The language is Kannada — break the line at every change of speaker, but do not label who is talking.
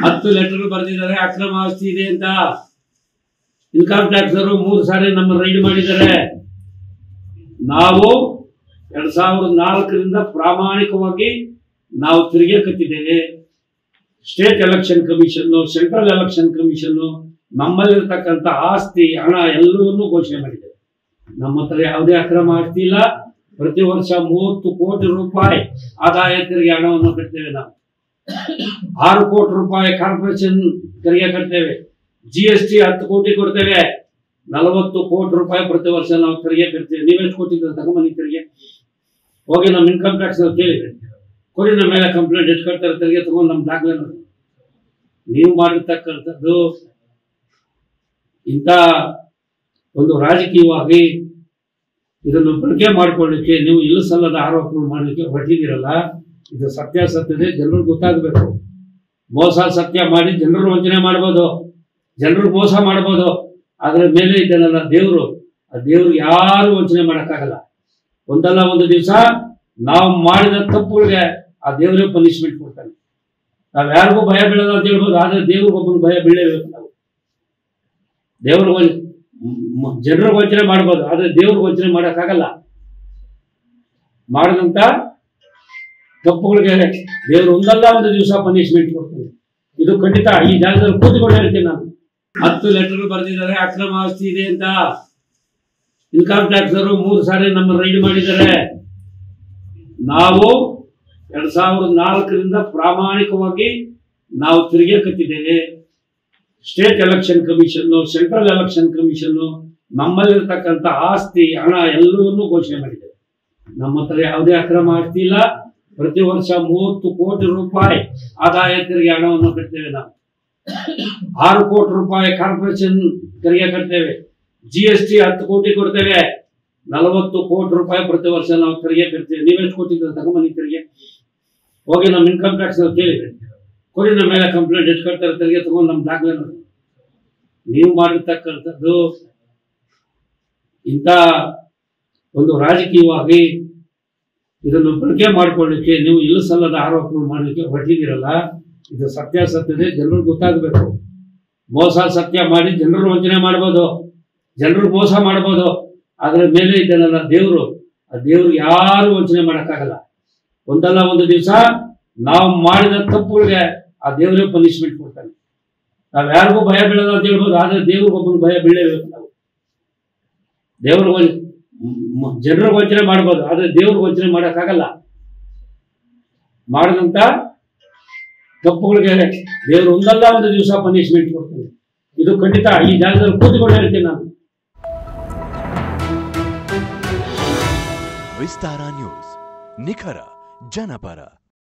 ಹತ್ತು ಲೆಟರ್ ಬರೆದಿದ್ದಾರೆ ಅಕ್ರಮ ಆಸ್ತಿ ಇದೆ ಅಂತ ಇನ್ಕಮ್ ಟ್ಯಾಕ್ಸ್ ಅವರು ಮೂರು ಸಾರಿ ನಮ್ಮ ರೈಡ್ ಮಾಡಿದ್ದಾರೆ ನಾವು ಎರಡ್ ಸಾವಿರದ ನಾಲ್ಕರಿಂದ ಪ್ರಾಮಾಣಿಕವಾಗಿ ನಾವು ತಿರುಗಿ ಕಟ್ಟಿದ್ದೇವೆ state election commission central election commission ನಮ್ಮಲ್ಲಿರ್ತಕ್ಕಂಥ ಆಸ್ತಿ ಹಣ ಎಲ್ಲವನ್ನೂ ಘೋಷಣೆ ಮಾಡಿದ್ದೇವೆ ನಮ್ಮ ಹತ್ರ ಯಾವುದೇ ಅಕ್ರಮ ಆಸ್ತಿ ಇಲ್ಲ ಪ್ರತಿ ವರ್ಷ ಮೂವತ್ತು ಕೋಟಿ ರೂಪಾಯಿ ಆದಾಯ ತೆರಿಗೆ ಹಣವನ್ನು ಕಟ್ತೇವೆ ನಾವು ಆರು ಕೋಟಿ ರೂಪಾಯಿ ಕಾರ್ಪೊರೇಷನ್ ತೆರಿಗೆ ಕಟ್ತೇವೆ ಜಿ ಎಸ್ ಟಿ ಹತ್ತು ಕೋಟಿ ಕೊಡ್ತೇವೆ ನಲವತ್ತು ಕೋಟಿ ರೂಪಾಯಿ ಪ್ರತಿ ವರ್ಷ ನಾವು ತೆರಿಗೆ ಕಟ್ತೇವೆ ನೀವೆಷ್ಟು ಕೊಟ್ಟಿದ್ದೀರ ತಗೊಂಬನ್ನಿ ತೆರಿಗೆ ಹೋಗಿ ನಮ್ಮ ಇನ್ಕಮ್ ಟ್ಯಾಕ್ಸ್ ಕೇಳಿದ್ರೆ ಕೊಡಿ ನಮ್ಮ ಮೇಲೆ ಕಂಪ್ಲೇಂಟ್ ಎಷ್ಟು ಕಟ್ತಾರೆ ತೆರಿಗೆ ತಗೊಂಡು ನಮ್ಮ ದಾಖಲೆ ನೋಡಿ. ನೀವು ಮಾಡಿರ್ತಕ್ಕಂಥದ್ದು ಇಂಥ ಒಂದು ರಾಜಕೀಯವಾಗಿ ಇದನ್ನು ಬಳಕೆ ಮಾಡಿಕೊಳ್ಳಿಕ್ಕೆ ನೀವು ಇಲ್ಲ ಸಲ್ಲದ ಆರೋಪಗಳು ಮಾಡಲಿಕ್ಕೆ ಹೊರಟಿದ್ದೀರಲ್ಲ ಇದು ಸತ್ಯಾಸತ್ಯತೆ ಜನರಿಗೆ ಗೊತ್ತಾಗಬೇಕು ಮೋಸ ಸತ್ಯ ಮಾಡಿ ಜನರು ವಂಚನೆ ಮಾಡ್ಬೋದು ಜನರು ಮೋಸ ಮಾಡ್ಬೋದು ಅದರ ಮೇಲೆ ಇದ್ದಾನಲ್ಲ ದೇವರು ಆ ದೇವ್ರು ಯಾರು ವಂಚನೆ ಮಾಡೋಕ್ಕಾಗಲ್ಲ ಒಂದಲ್ಲ ಒಂದು ದಿವಸ ನಾವು ಮಾಡಿದ ತಪ್ಪುಗಳಿಗೆ ಆ ದೇವರೇ ಪನಿಷ್ಮೆಂಟ್ ಕೊಡ್ತಾನೆ ನಾವು ಯಾರಿಗೂ ಭಯ ಬೀಳಲ್ಲ ಅಂತ ಹೇಳ್ಬೋದು ಆದರೆ ದೇವ್ರಿಗೊಬ್ಬರು ಭಯ ಬೀಳಲೇಬೇಕು ನಾವು ದೇವ್ರ ಜನರಿಗೆ ವಂಚನೆ ಮಾಡ್ಬೋದು ಆದರೆ ದೇವ್ರಿಗೆ ವಂಚನೆ ಮಾಡೋಕ್ಕಾಗಲ್ಲ ಮಾಡಿದಂತ ತಪ್ಪುಗಳಿಗೆ ದೇವರು ಒಂದಲ್ಲ ಒಂದು ದಿವಸ ಪನಿಷ್ಮೆಂಟ್ ಕೊಡ್ತಾನೆ ಇದು ಖಂಡಿತ ಈ ಜಾಗದಲ್ಲಿ ಕೂತ್ಕೊಂಡು ಹೇಳ್ತೀನಿ ನಾನು ಹತ್ತು ಲೆಟರ್ ಬರೆದಿದ್ದಾರೆ ಅಕ್ರಮ ಆಸ್ತಿ ಇದೆ ಅಂತ ಇನ್ಕಮ್ ಟ್ಯಾಕ್ಸ್ ಅವರು ಮೂರು ಸಾರಿ ನಮ್ಮ ರೈಡ್ ಮಾಡಿದ್ದಾರೆ ನಾವು ಎರಡ್ ಸಾವಿರದ ನಾಲ್ಕರಿಂದ ಪ್ರಾಮಾಣಿಕವಾಗಿ ನಾವು ತಿರುಗಿ ಕಟ್ಟಿದ್ದೇವೆ state election commission central election commission ನಮ್ಮಲ್ಲಿರ್ತಕ್ಕಂಥ ಆಸ್ತಿ ಹಣ ಎಲ್ಲವನ್ನೂ ಘೋಷಣೆ ಮಾಡಿದ್ದೇವೆ ನಮ್ಮ ಹತ್ರ ಯಾವುದೇ ಅಕ್ರಮ ಆಸ್ತಿ ಇಲ್ಲ ಪ್ರತಿ ವರ್ಷ ಮೂವತ್ತು ಕೋಟಿ ರೂಪಾಯಿ ಆದಾಯ ತೆರಿಗೆ ಹಣವನ್ನು ಕಟ್ತೇವೆ ನಾವು ಆರು ಕೋಟಿ ರೂಪಾಯಿ ಕಾರ್ಪೊರೇಷನ್ ತೆರಿಗೆ ಕಟ್ತೇವೆ ಜಿ ಎಸ್ ಟಿ ಹತ್ತು ಕೋಟಿ ಕೊಡ್ತೇವೆ ನಲವತ್ತು ಕೋಟಿ ರೂಪಾಯಿ ಪ್ರತಿ ವರ್ಷ ನಾವು ತೆರಿಗೆ ಕಟ್ತೇವೆ ನೀವೆಷ್ಟು ಕೊಟ್ಟಿದ್ದೀರ ತಗೊಂಬನ್ನಿ ತೆರಿಗೆ ಹೋಗಿ ನಮ್ಮ ಇನ್ಕಮ್ ಟ್ಯಾಕ್ಸ್ ಕೇಳಿದ್ರೆ ಕೊಡಿ ನಮ್ಮ ಮೇಲೆ ಕಂಪ್ಲೇಂಟ್ ಎಷ್ಟು ಕಟ್ತಾರೆ ತೆರಿಗೆ ತಗೊಂಡು ನಮ್ಮ ದಾಖಲೆ ನೋಡಿ. ನೀವು ಮಾಡಿರ್ತಕ್ಕಂಥದ್ದು ಇಂಥ ಒಂದು ರಾಜಕೀಯವಾಗಿ ಇದನ್ನು ಬಳಕೆ ಮಾಡಿಕೊಳ್ಳಿಕ್ಕೆ ನೀವು ಇಲ್ಲ ಸಲ್ಲದ ಆರೋಪಗಳು ಮಾಡಲಿಕ್ಕೆ ಹೊರಟಿದ್ದೀರಲ್ಲ ಇದು ಸತ್ಯಾಸತ್ಯತೆ ಜನರಿಗೆ ಗೊತ್ತಾಗಬೇಕು ಮೋಸ ಸತ್ಯ ಮಾಡಿ ಜನರು ವಂಚನೆ ಮಾಡ್ಬೋದು ಜನರು ಮೋಸ ಮಾಡ್ಬೋದು ಅದರ ಮೇಲೆ ಇದ್ದಾನಲ್ಲ ದೇವರು ಆ ದೇವ್ರು ಯಾರು ವಂಚನೆ ಮಾಡೋಕ್ಕಾಗಲ್ಲ ಒಂದಲ್ಲ ಒಂದು ದಿವಸ ನಾವು ಮಾಡಿದ ತಪ್ಪುಗಳಿಗೆ ಆ ದೇವರೇ ಪನಿಷ್ಮೆಂಟ್ ಕೊಡ್ತಾನೆ ನಾವು ಯಾರಿಗೂ ಭಯ ಬೀಳಲ್ಲ ಅಂತ ಹೇಳ್ಬೋದು ಆದರೆ ದೇವ್ರಿಗೊಬ್ಬರು ಭಯ ಬೀಳಲೇಬೇಕು ನಾವು ದೇವ್ರ ಜನರಿಗೆ ವಂಚನೆ ಮಾಡ್ಬೋದು ಆದರೆ ದೇವ್ರಿಗೆ ವಂಚನೆ ಮಾಡೋಕ್ಕಾಗಲ್ಲ ಮಾಡಿದಂತ ತಪ್ಪುಗಳಿಗೆ ದೇವರು ಒಂದಲ್ಲ ಒಂದು ದಿವಸ ಪನಿಷ್ಮೆಂಟ್ ಕೊಡ್ತಾನೆ ಇದು ಖಂಡಿತ ಈ ಜಾಗದಲ್ಲಿ ಕೂತ್ಕೊಂಡು ಹೇಳ್ತೀನಿ ನಾನು
ವಿಸ್ತಾರ ನ್ಯೂಸ್ ನಿಖರ ಜನಪರ